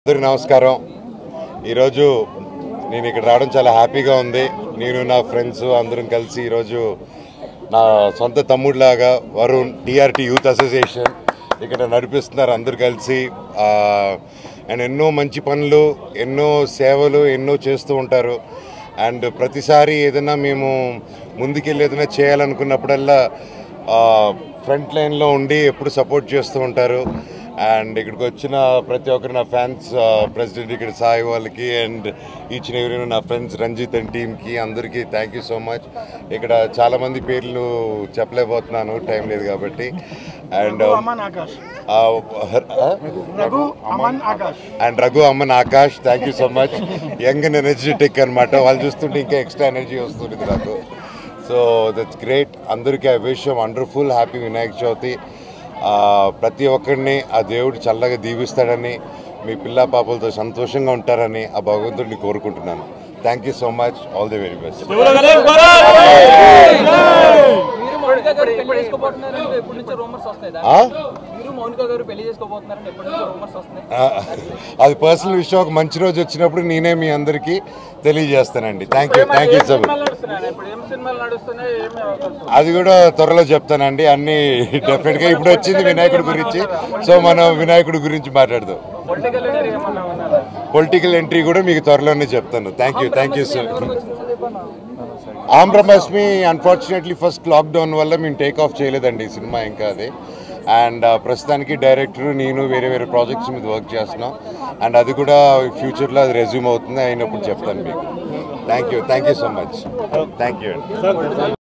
అందరికీ నమస్కారం ఈరోజు నేను ఇక్కడ రావడం చాలా హ్యాపీగా ఉంది నేను నా ఫ్రెండ్స్ అందరం కలిసి ఈరోజు నా సొంత తమ్ముడిలాగా వరుణ్ టీఆర్టీ యూత్ అసోసియేషన్ ఇక్కడ నడిపిస్తున్నారు అందరు కలిసి ఆ, అండ్ ఎన్నో మంచి పనులు ఎన్నో సేవలు ఎన్నో చేస్తూ ఉంటారు అండ్ ప్రతిసారి ఏదైనా మేము ముందుకెళ్ళి ఏదైనా చేయాలనుకున్నప్పుడల్లా ఫ్రంట్ లైన్లో ఉండి ఎప్పుడు సపోర్ట్ చేస్తూ ఉంటారు అండ్ ఇక్కడికి వచ్చిన ప్రతి ఒక్కరు నా ఫ్యాన్స్ ప్రెసిడెంట్ ఇక్కడ సాయి వాళ్ళకి అండ్ ఈచ్ అండ్ ఎవరి నా ఫ్రెండ్స్ రంజిత్ అండ్ టీమ్కి అందరికీ థ్యాంక్ యూ సో మచ్ ఇక్కడ చాలామంది పేర్లు చెప్పలేకపోతున్నాను టైం లేదు కాబట్టి and Aman Akash Raghu Aman Akash and Raghu Aman Akash thank you so much young and energetic అనమాట వాళ్ళు చూస్తుంటే ఇంకా ఎక్స్ట్రా ఎనర్జీ వస్తుంది నాకు సో దట్స్ గ్రేట్ అందరికీ I wish wonderful happy Vinayaka Chavithi ఆ, ప్రతి ఒక్కరిని ఆ దేవుడు చల్లగా దీవిస్తాడని మీ పిల్ల పాపలతో సంతోషంగా ఉంటారని ఆ భగవంతుడిని కోరుకుంటున్నాను thank you so much all the very best మీరు మౌనిక గారు పెళ్లి చేసుకోబోతున్నారని ఎప్పటి నుంచో రూమర్స్ వస్తాయి ఆ? మీరు మౌనిక గారు పెళ్లి చేసుకోబోతున్నారని ఎప్పటి నుంచో రూమర్స్ వస్తున్నాయి ఆ, అది పర్సనల్ విషయం ఒక మంచి రోజు వచ్చినప్పుడు నేనే మీ అందరికీ తెలియజేస్తానండి thank you thank you so much నడుస్తున్నాయి ఇప్పుడు ఏం సినిమాలు నడుస్తున్నాయి ఏమి అవకాశం అది కూడా త్వరలో చెప్తానండి అన్ని డెఫినెట్గా ఇప్పుడు వచ్చింది వినాయకుడి గురించి సో మనం వినాయకుడి గురించి మాట్లాడదాం పొలిటికల్ లీడర్ ఏమన్నా ఉన్నారా పొలిటికల్ ఎంట్రీ కూడా మీకు త్వరలోనే చెప్తాను thank you thank you sir ఆంధ్రప్రదేశ్మి అన్ఫార్చునేట్లీ ఫస్ట్ లాక్డౌన్ వల్ల మేము టేక్ ఆఫ్ చేయలేదండి ఈ సినిమా ఇంకా అది అండ్ ప్రస్తుతానికి డైరెక్టర్ నేను వేరే వేరే ప్రాజెక్ట్స్ మీద వర్క్ చేస్తున్నాం అండ్ అది కూడా ఫ్యూచర్లో అది రెజ్యూమ్ అవుతుంది అయినప్పుడు చెప్తాను మీకు thank you thank you so much thank you అండి